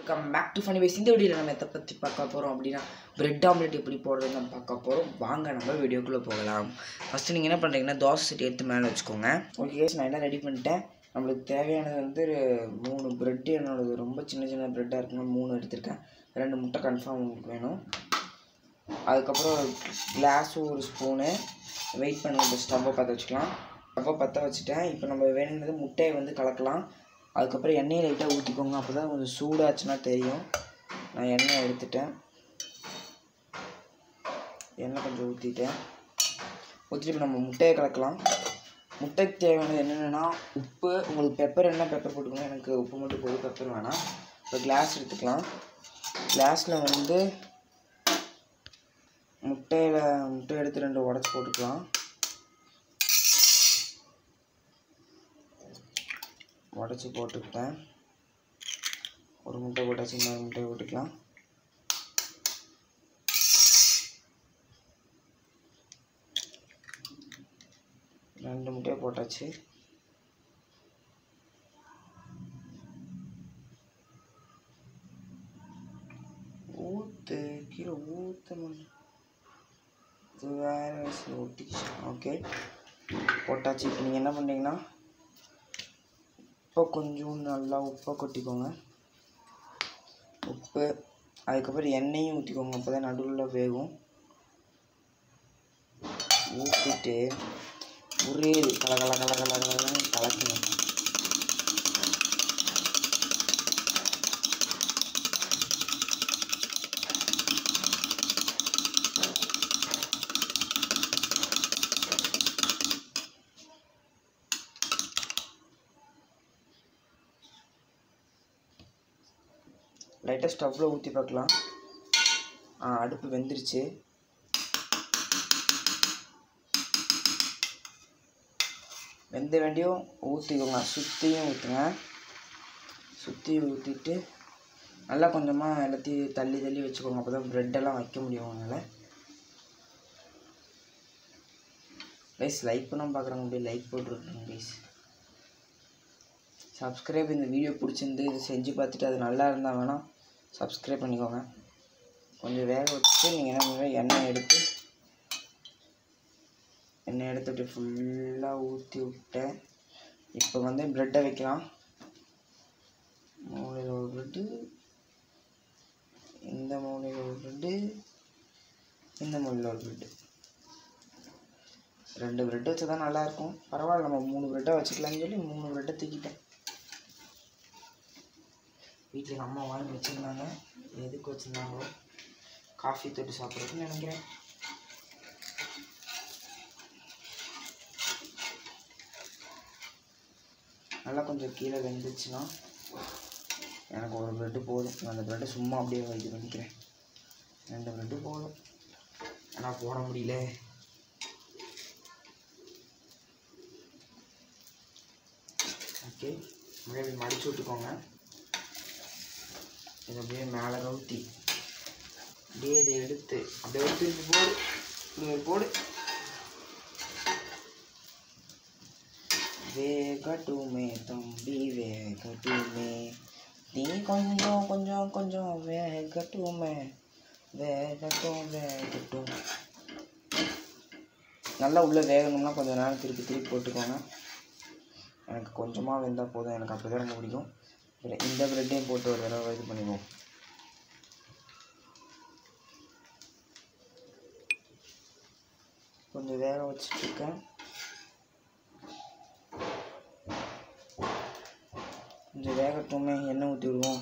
welcome back to funny wise இந்த வீடியோவில் நம்ம எதை பற்றி பார்க்க போகிறோம் அப்படின்னா பிரெட் ஆம்லெட் எப்படி போடுறதுன்னு நம்ம பார்க்க போகிறோம் வாங்க நம்ம வீடியோக்குள்ளே போகலாம் ஃபஸ்ட்டு நீங்கள் என்ன பண்ணுறீங்கன்னா தோசை சட்டி எடுத்து மேலே வச்சுக்கோங்க ஓகே நான் எல்லாம் ரெடி பண்ணிட்டேன் நம்மளுக்கு தேவையானது வந்து ஒரு மூணு பிரெட்டு என்னோடது ரொம்ப சின்ன சின்ன ப்ரெட்டாக இருக்கணும் மூணு எடுத்திருக்கேன் ரெண்டு முட்டை கன்ஃபார்ம் உங்களுக்கு வேணும் அதுக்கப்புறம் கிளாஸ் ஒரு ஸ்பூனு வெயிட் பண்ணுங்க ஸ்டவ்வை பற்ற வச்சுக்கலாம் ஸ்டவ்வை பற்ற வச்சுட்டேன் இப்போ நம்ம வேணுங்கிறது முட்டையை வந்து கலக்கலாம் அதுக்கப்புறம் எண்ணெயை லைட்டாக ஊற்றிக்கோங்க அப்போ தான் கொஞ்சம் சூடாச்சுன்னா தெரியும் நான் எண்ணெய் எடுத்துட்டேன் எண்ணெய் கொஞ்சம் ஊற்றிட்டேன் ஊற்றிட்டு இப்போ நம்ம முட்டையை கலக்கலாம் முட்டைக்கு தேவையானது என்னென்னா உப்பு உங்களுக்கு பெப்பர் என்ன பெப்பர் போட்டுக்கோங்க எனக்கு உப்பு மட்டும் போதும் பெப்பர் வேணாம் இப்போ கிளாஸ் எடுத்துக்கலாம் கிளாஸில் வந்து முட்டையில் முட்டை எடுத்து ரெண்டு உடச்சி போட்டுக்கலாம் உடச்சி போட்டுக்கிட்டேன் ஒரு முட்டை போட்டாச்சு இன்னொரு முட்டையை போட்டுக்கலாம் ரெண்டு முட்டையை போட்டாச்சு ஊற்று கீழே ஊற்ற முடியும் இது வேறு ஒட்டிச்சு ஓகே போட்டாச்சு இப்போ நீங்கள் என்ன பண்ணுறீங்கன்னா உப்பை கொஞ்சம் நல்லா உப்பை கொட்டிக்கோங்க உப்பு அதுக்கப்புறம் எண்ணெயும் ஊற்றிக்கோங்க அப்போ தான் நடுவில் வேகும் ஊற்றிட்டு ஒரே கல கல கல கல கலன்னு கலக்குங்க லைட்டாக ஸ்டவ்வில் ஊற்றி பார்க்கலாம் ஆ அடுப்பு வெந்துருச்சு வெந்த வேண்டியும் ஊற்றிக்கோங்க சுற்றியும் ஊற்றுங்க சுற்றி ஊற்றிட்டு நல்லா கொஞ்சமாக எல்லாத்தையும் தள்ளி தள்ளி வச்சுக்கோங்க அப்போ தான் ப்ரெட்டெல்லாம் வைக்க முடியும் உங்களால் ப்ளீஸ் லைக் பண்ணாமல் பார்க்குறாங்க அப்படியே லைக் போட்டுருக்கோங்க ப்ளீஸ் சப்ஸ்கிரைப் இந்த வீடியோ பிடிச்சிருந்து இதை செஞ்சு பார்த்துட்டு அது நல்லா இருந்தால் வேணால் சப்ஸ்கிரைப் பண்ணிக்கோங்க கொஞ்சம் வேக வச்சுட்டு நீங்கள் என்ன பண்ணுங்க எண்ணெய் எடுத்து எண்ணெய் எடுத்துட்டு ஃபுல்லாக ஊற்றி விட்டேன் இப்போ வந்து ப்ரெட்டை வைக்கலாம் மூலையில் ஒரு ப்ரெட்டு இந்த மூலையில் ஒரு ப்ரெட்டு இந்த மூலையில் ஒரு ப்ரெட்டு ரெண்டு ப்ரெட்டு வச்சு தான் நல்லாயிருக்கும் பரவாயில்ல நம்ம மூணு ப்ரெட்டாக வச்சுக்கலாம்னு சொல்லி மூணு ப்ரெட்டை தூக்கிட்டேன் வீட்டில் எங்கள் அம்மா வாங்கி வச்சுருந்தாங்க எதுக்கு வச்சுருந்தாங்களோ காஃபி தொட்டு சாப்பிட்றதுன்னு நினைக்கிறேன் நல்லா கொஞ்சம் கீழே வெந்துச்சுன்னா எனக்கு ஒரு ப்ரெட்டு போதும் நான் அந்த ப்ரெட்டை சும்மா அப்படியே இது பண்ணிக்கிறேன் ரெண்டு ப்ரெட்டு போதும் ஆனால் போட முடியல ஓகே அப்படியே மடிச்சு விட்டுக்கோங்க இதை அப்படியே மேலே கவுத்தி அப்படியே இதை எடுத்து அப்படியே ஒரு திருப்பி போடு இப்படி ஒரு போடு வேகட்டுமே தம்பி வேகட்டுமே நீ கொஞ்சம் கொஞ்சம் கொஞ்சம் வேகட்டுமே வேகட்டும் வேகட்டும் நல்லா உள்ளே வேகணும்னா கொஞ்சம் நேரம் திருப்பி திருப்பி போட்டுக்கோங்க எனக்கு கொஞ்சமாக வெந்தால் போதும் எனக்கு அப்படி தான் ரொம்ப பிடிக்கும் இல்லை இந்த ப்ரெட்டையும் போட்டு ஒரு தடவை இது பண்ணிடுவோம் கொஞ்சம் வேக வச்சுட்ருக்கேன் கொஞ்சம் வேகட்டுமே எண்ணெய் ஊற்றி விடுவோம்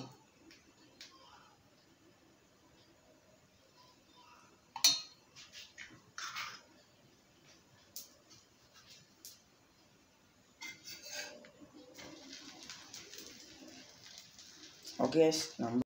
ஓகே நம்ம